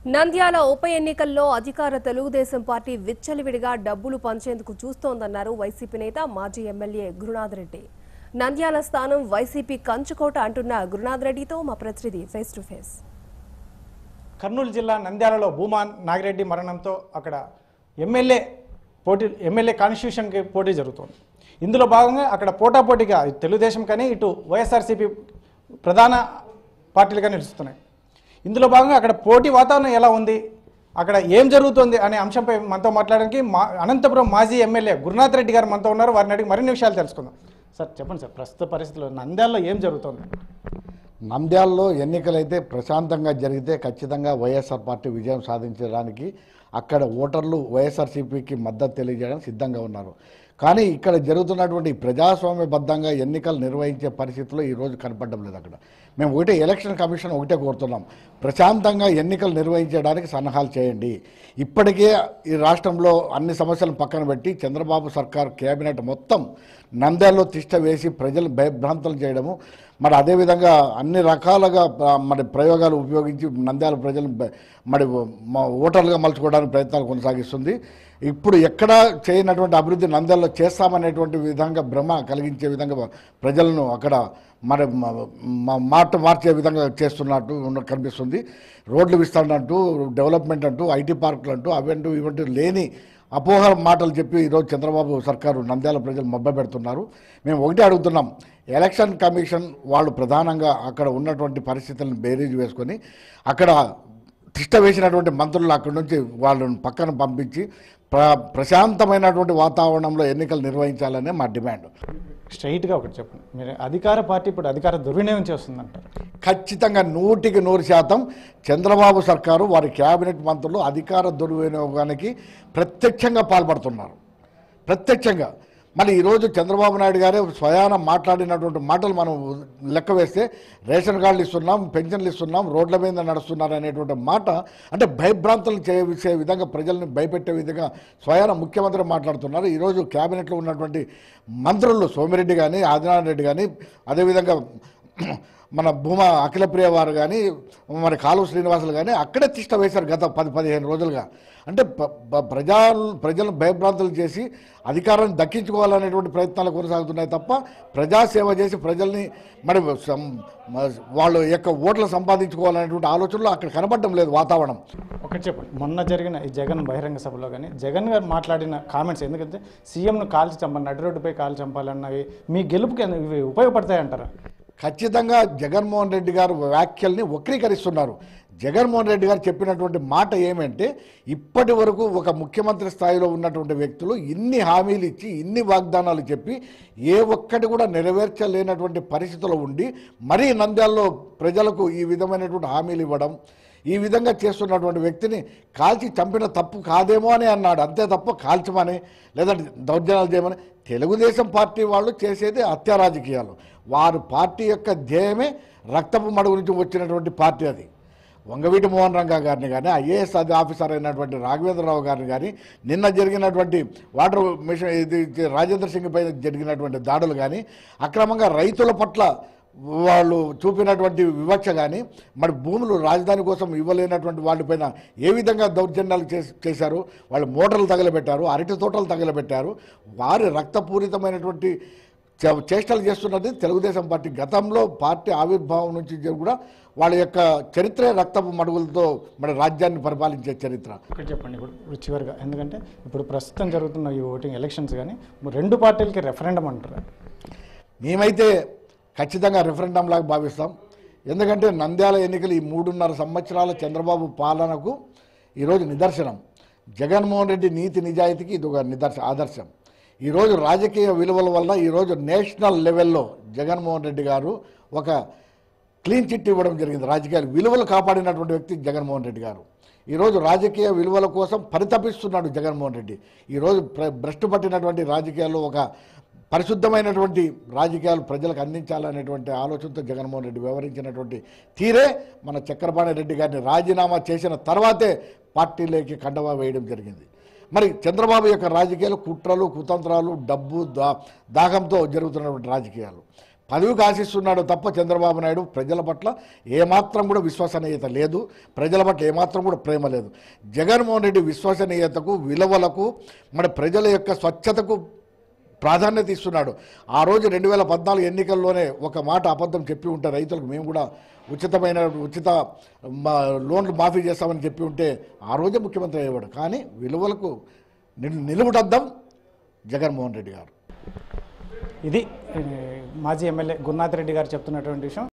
నంద్యాల ఉప ఎన్నికల్లో అధికార తెలుగుదేశం పార్టీ విచ్చలవిడిగా డబ్బులు పంచేందుకు చూస్తోందన్నారు వైసీపీ నేత మాజీ ఎమ్మెల్యే గురునాథ్ రెడ్డి నంద్యాల స్థానం వైసీపీ కంచుకోట అంటున్న గురునాథ్ రెడ్డితో మా ప్రతినిధి ఫేస్ టు ఫేస్ కర్నూలు జిల్లా నంద్యాలలో భూమా నాగిరెడ్డి మరణంతో అక్కడ ఎమ్మెల్యే పోటీ ఎమ్మెల్యే కాన్స్టిట్యూషన్కి పోటీ జరుగుతోంది ఇందులో భాగంగా అక్కడ పోటాపోటీగా ఇటు తెలుగుదేశం కానీ ఇటు వైఎస్ఆర్సీపీ ప్రధాన పార్టీలుగా నిలుస్తున్నాయి ఇందులో భాగంగా అక్కడ పోటీ వాతావరణం ఎలా ఉంది అక్కడ ఏం జరుగుతుంది అనే అంశంపై మనతో మాట్లాడడానికి మా అనంతపురం మాజీ ఎమ్మెల్యే గురునాథ్ రెడ్డి గారు మనతో ఉన్నారు వారిని అడిగి మరిన్ని విషయాలు తెలుసుకుందాం సార్ చెప్పండి సార్ ప్రస్తుత పరిస్థితుల్లో నంద్యాలలో ఏం జరుగుతుంది నంద్యాలలో ఎన్నికలైతే ప్రశాంతంగా జరిగితే ఖచ్చితంగా వైఎస్ఆర్ పార్టీ విజయం సాధించడానికి అక్కడ ఓటర్లు వైఎస్ఆర్సీపీకి మద్దతు తెలియజేయడానికి సిద్ధంగా ఉన్నారు కానీ ఇక్కడ జరుగుతున్నటువంటి ప్రజాస్వామ్యబద్ధంగా ఎన్నికలు నిర్వహించే పరిస్థితులు ఈరోజు కనపడడం లేదు అక్కడ మేము ఒకటే ఎలక్షన్ కమిషన్ ఒకటే కోరుతున్నాం ప్రశాంతంగా ఎన్నికలు నిర్వహించడానికి సన్నాహాలు చేయండి ఇప్పటికే ఈ రాష్ట్రంలో అన్ని సమస్యలను పక్కన పెట్టి చంద్రబాబు సర్కార్ కేబినెట్ మొత్తం నంద్యాలలో తిష్ట వేసి ప్రజలు భయభ్రాంతులు చేయడము మరి అదేవిధంగా అన్ని రకాలుగా ఆ, మరి ప్రయోగాలు ఉపయోగించి నంద్యాల ప్రజలు బ- మరి మా ఓటర్లుగా మలుచుకోవడానికి ప్రయత్నాలు కొనసాగిస్తుంది ఇప్పుడు ఎక్కడా చేయనటువంటి అభివృద్ధి నంద్యాలలో చేస్తామనేటువంటి విధంగా భ్రమ కలిగించే విధంగా ప్రజలను అక్కడ మరి మ- మ- మాట మార్చే విధంగా చేస్తున్నట్టు ఉన్న- కనిపిస్తుంది రోడ్లు విస్తరణ అంటూ డెవలప్మెంట్ అంటూ ఐటీ పార్కులు అంటూ అవంటూ ఇవంటూ లేని అపోహ మాటలు చెప్పి ఈరోజు చంద్రబాబు సర్కారు నంద్యాల ప్రజలు మబ్బ పెడుతున్నారు మేము ఒకటే అడుగుతున్నాం ఎలక్షన్ కమిషన్ వాళ్ళు ప్రధానంగా అక్కడ ఉన్నటువంటి పరిస్థితులను బేరీజ్ వేసుకొని అక్కడ తిష్ట వేసినటువంటి మంత్రులు అక్కడి నుంచి వాళ్ళని పక్కన పంపించి ప్ర ప్రశాంతమైనటువంటి వాతావరణంలో ఎన్నికలు నిర్వహించాలనే మా డిమాండ్ స్ట్రైట్గా ఒకటి చెప్పండి మీరు అధికార పార్టీ ఇప్పుడు అధికార దుర్వినియోగం చేస్తుందంటారు ఖచ్చితంగా నూటికి నూరు శాతం చంద్రబాబు సర్కారు వారి కేబినెట్ మంత్రులు అధికార దుర్వినియోగానికి ప్రత్యక్షంగా పాల్పడుతున్నారు ప్రత్యక్షంగా మరి ఈరోజు చంద్రబాబు నాయుడు గారే స్వయాన మాట్లాడినటువంటి మాటలు మనం లెక్క వేస్తే రేషన్ కార్డులు ఇస్తున్నాం పెన్షన్లు ఇస్తున్నాం రోడ్ల మీద నడుస్తున్నారు అనేటువంటి మాట అంటే భయభ్రాంతులు చేసే విధంగా ప్రజల్ని భయపెట్టే విధంగా స్వయాన ముఖ్యమంత్రి మాట్లాడుతున్నారు ఈరోజు కేబినెట్లో ఉన్నటువంటి మంత్రులు సోమిరెడ్డి కానీ ఆదినారాయణ రెడ్డి కానీ అదేవిధంగా మన భూమా అఖిలప్రియ వారు కానీ మరి కాలువ శ్రీనివాసులు కానీ అక్కడే తిష్ట వేశారు గత పది పదిహేను రోజులుగా అంటే ప- ప- ప్రజా ప్రజలను భయభ్రాంతులు చేసి అధికారాన్ని దక్కించుకోవాలనేటువంటి ప్రయత్నాలు కొనసాగుతున్నాయి తప్ప ప్రజాసేవ చేసి ప్రజల్ని మరి సం- మ- వాళ్ళ యొక్క ఓట్లు సంపాదించుకోవాలనేటువంటి ఆలోచనలు అక్కడ కనపడడం లేదు వాతావరణం ఒకటి చెప్పండి మొన్న జరిగిన ఈ జగన్ బహిరంగ సభలో కానీ జగన్ గారు మాట్లాడిన కామెంట్స్ ఎందుకంటే సీఎంను కాల్చి చంపాలి నడి రోడ్డుపై కాల్చి చంపాలన్నవి మీ గెలుపుకి ఇవి ఉపయోగపడతాయంటారా ఖచ్చితంగా జగన్మోహన్ రెడ్డి గారు వ్యాఖ్యల్ని వక్రీకరిస్తున్నారు జగన్మోహన్ రెడ్డి గారు చెప్పినటువంటి మాట ఏమంటే ఇప్పటి వరకు ఒక ముఖ్యమంత్రి స్థాయిలో ఉన్నటువంటి వ్యక్తులు ఇన్ని హామీలు ఇచ్చి ఇన్ని వాగ్దానాలు చెప్పి ఏ ఒక్కటి కూడా నెరవేర్చలేనటువంటి పరిస్థితుల్లో ఉండి మరీ నంద్యాలలో ప్రజలకు ఈ విధమైనటువంటి హామీలు ఇవ్వడం ఈ విధంగా చేస్తున్నటువంటి వ్యక్తిని కాల్చి చంపిన తప్పు కాదేమో అని అన్నాడు అంతే తప్ప కాల్చమని లేదంటే దౌర్జన్యాలు చేయమని తెలుగుదేశం పార్టీ వాళ్ళు చేసేది హత్య రాజకీయాలు వారు పార్టీ యొక్క ధ్యేయమే రక్తపు మడుగు నుంచి వచ్చినటువంటి పార్టీ అది వంగవీటి మోహన్ రంగా గారిని కానీ ఐఏఎస్ అది ఆఫీసర్ అయినటువంటి రాఘవేంద్రరావు గారిని కానీ నిన్న జరిగినటువంటి వాటర్ మిషన్ ఇది ఇది రాజేంద్ర సింగ్ పై జరిగినటువంటి దాడులు కానీ అక్రమంగా రైతుల పట్ల వాళ్ళు చూపినటువంటి వివక్ష కానీ మరి భూములు రాజధాని కోసం ఇవ్వలేనటువంటి వాళ్ళపైన ఏ విధంగా దౌర్జన్యాలు చేస్- చేశారు వాళ్ళు మోటార్లు తగలబెట్టారు అరటి తోటలు తగలబెట్టారు వారి రక్తపూరితమైనటువంటి చే- చేష్టలు చేస్తున్నది తెలుగుదేశం పార్టీ గతంలో పార్టీ ఆవిర్భావం నుంచి జ- కూడా వాళ్ళ యొక్క చరిత్రే రక్తపు మడుగులతో మన రాజ్యాన్ని పరిపాలించే చరిత్ర ఒకటి చెప్పండి ఇప్పుడు ఇప్పుడు చివరిగా ఎందుకంటే ఇప్పుడు ప్రస్తుతం జరుగుతున్న ఈ ఓటింగ్ ఎలక్షన్స్ కానీ రెండు పార్టీలకి రెఫరెండం అంటారు మేమైతే ఖచ్చితంగా రెఫరెండం లాగా భావిస్తాం ఎందుకంటే నంద్యాల ఎన్నికలు ఈ మూడున్నర సంవత్సరాల చంద్రబాబు పాలనకు ఈరోజు నిదర్శనం జగన్మోహన్ రెడ్డి నీతి నిజాయితీకి ఇది ఒక నిదర్శ ఆదర్శం ఈరోజు రాజకీయ విలువల వల్ల ఈరోజు నేషనల్ లెవెల్లో జగన్మోహన్ రెడ్డి గారు ఒక క్లీన్ చిట్ ఇవ్వడం జరిగింది రాజకీయ విలువలు కాపాడినటువంటి వ్యక్తి జగన్మోహన్ రెడ్డి గారు ఈరోజు రాజకీయ విలువల కోసం పరితపిస్తున్నాడు జగన్మోహన్ రెడ్డి ఈరోజు ప్ర భ్రష్టు పట్టినటువంటి రాజకీయాల్లో ఒక పరిశుద్ధమైనటువంటి రాజకీయాలు ప్రజలకు అందించాలనేటువంటి ఆలోచనతో జగన్మోహన్ రెడ్డి వ్యవహరించినటువంటి తీరే మన చక్రపాణి రెడ్డి గారిని రాజీనామా చేసిన తర్వాతే పార్టీలోకి కండవా వేయడం జరిగింది మరి చంద్రబాబు యొక్క రాజకీయాలు కుట్రలు కుతంత్రాలు డబ్బు దా దాహంతో జరుగుతున్నటువంటి రాజకీయాలు పదవికి ఆశిస్తున్నాడు తప్ప చంద్రబాబు నాయుడు ప్రజల పట్ల ఏమాత్రం కూడా విశ్వసనీయత లేదు ప్రజల పట్ల ఏమాత్రం కూడా ప్రేమ లేదు జగన్మోహన్ రెడ్డి విశ్వసనీయతకు విలువలకు మన ప్రజల యొక్క స్వచ్ఛతకు ప్రాధాన్యత ఇస్తున్నాడు ఆ రోజు రెండు వేల పద్నాలుగు ఎన్నికల్లోనే ఒక మాట అబద్ధం చెప్పి ఉంటే రైతులకు మేము కూడా ఉచితమైన ఉచిత మా లోన్లు మాఫీ చేస్తామని చెప్పి ఉంటే ఆ రోజే ముఖ్యమంత్రి అయ్యేవాడు కానీ విలువలకు నిల్ నిలువుటద్దాం జగన్మోహన్ రెడ్డి గారు ఇది ఏ, మాజీ ఎమ్మెల్యే గురునాథ్ రెడ్డి గారు చెప్తున్నటువంటి విషయం